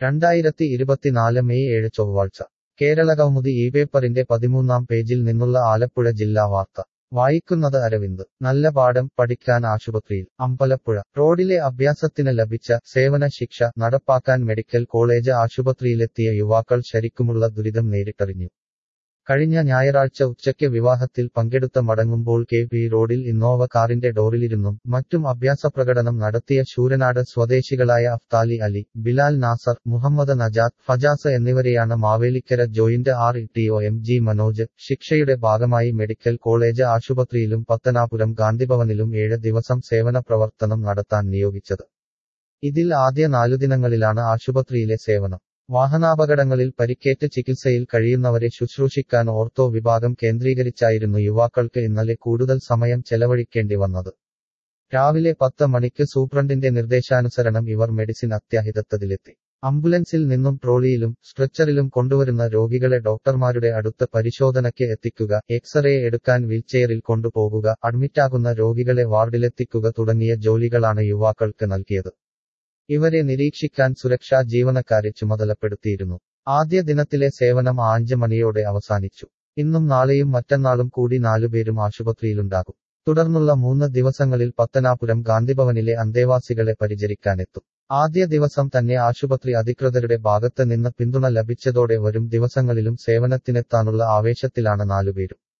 രണ്ടായിരത്തി ഇരുപത്തിനാല് മെയ് ഏഴ് ചൊവ്വാഴ്ച കേരളകൗമുദി ഈ പേപ്പറിന്റെ പതിമൂന്നാം പേജിൽ നിന്നുള്ള ആലപ്പുഴ ജില്ലാ വാർത്ത വായിക്കുന്നത് അരവിന്ദ് നല്ല പാഠം പഠിക്കാൻ ആശുപത്രിയിൽ അമ്പലപ്പുഴ റോഡിലെ അഭ്യാസത്തിന് ലഭിച്ച സേവന ശിക്ഷ നടപ്പാക്കാൻ മെഡിക്കൽ കോളേജ് ആശുപത്രിയിലെത്തിയ യുവാക്കൾ ശരിക്കുമുള്ള ദുരിതം നേരിട്ടറിഞ്ഞു കഴിഞ്ഞ ഞായറാഴ്ച ഉച്ചയ്ക്ക് വിവാഹത്തിൽ പങ്കെടുത്ത മടങ്ങുമ്പോൾ കെ പി റോഡിൽ ഇന്നോവ കാറിന്റെ ഡോറിലിരുന്നും മറ്റും അഭ്യാസപ്രകടനം നടത്തിയ ശൂരനാട് സ്വദേശികളായ അഫ്താലി അലി ബിലാൽ നാസർ മുഹമ്മദ് നജാദ് ഫജാസ് എന്നിവരെയാണ് Mavelikkara joint R T O M G Manoj ശിക്ഷയുടെ ഭാഗമായി മെഡിക്കൽ കോളേജ് ആശുപത്രിയിലും പത്തനാപുരം ഗാന്ധിഭവനിലും ഏഴ് ദിവസം സേവന പ്രവർത്തനം നടത്താൻ നിയോഗിച്ചത് ഇതിൽ ആദ്യ നാലുദിനങ്ങളിലാണ് ആശുപത്രിയിലെ സേവനം വാഹനാപകടങ്ങളിൽ പരിക്കേറ്റ് ചികിത്സയിൽ കഴിയുന്നവരെ ശുശ്രൂഷിക്കാൻ ഓർത്തോ വിഭാഗം കേന്ദ്രീകരിച്ചായിരുന്നു യുവാക്കൾക്ക് ഇന്നലെ കൂടുതൽ സമയം ചെലവഴിക്കേണ്ടി വന്നത് രാവിലെ പത്ത് മണിക്ക് സൂപ്രണ്ടിന്റെ നിർദ്ദേശാനുസരണം ഇവർ മെഡിസിൻ അത്യാഹിതത്തതിലെത്തി ആംബുലൻസിൽ നിന്നും ട്രോളിയിലും സ്ട്രെച്ചറിലും കൊണ്ടുവരുന്ന രോഗികളെ ഡോക്ടർമാരുടെ അടുത്ത് പരിശോധനയ്ക്ക് എത്തിക്കുക എക്സ്റേ എടുക്കാൻ വീൽചെയറിൽ കൊണ്ടുപോകുക അഡ്മിറ്റാകുന്ന രോഗികളെ വാർഡിലെത്തിക്കുക തുടങ്ങിയ ജോലികളാണ് യുവാക്കൾക്ക് നൽകിയത് ഇവരെ നിരീക്ഷിക്കാൻ സുരക്ഷാ ജീവനക്കാരെ ചുമതലപ്പെടുത്തിയിരുന്നു ആദ്യ ദിനത്തിലെ സേവനം അഞ്ച് മണിയോടെ അവസാനിച്ചു ഇന്നും നാളെയും മറ്റന്നാളും കൂടി നാലുപേരും ആശുപത്രിയിലുണ്ടാകും തുടർന്നുള്ള മൂന്ന് ദിവസങ്ങളിൽ പത്തനാപുരം ഗാന്ധിഭവനിലെ അന്തേവാസികളെ പരിചരിക്കാനെത്തും ആദ്യ ദിവസം തന്നെ ആശുപത്രി അധികൃതരുടെ ഭാഗത്ത് നിന്ന് പിന്തുണ ലഭിച്ചതോടെ വരും ദിവസങ്ങളിലും സേവനത്തിനെത്താനുള്ള ആവേശത്തിലാണ് നാലുപേരും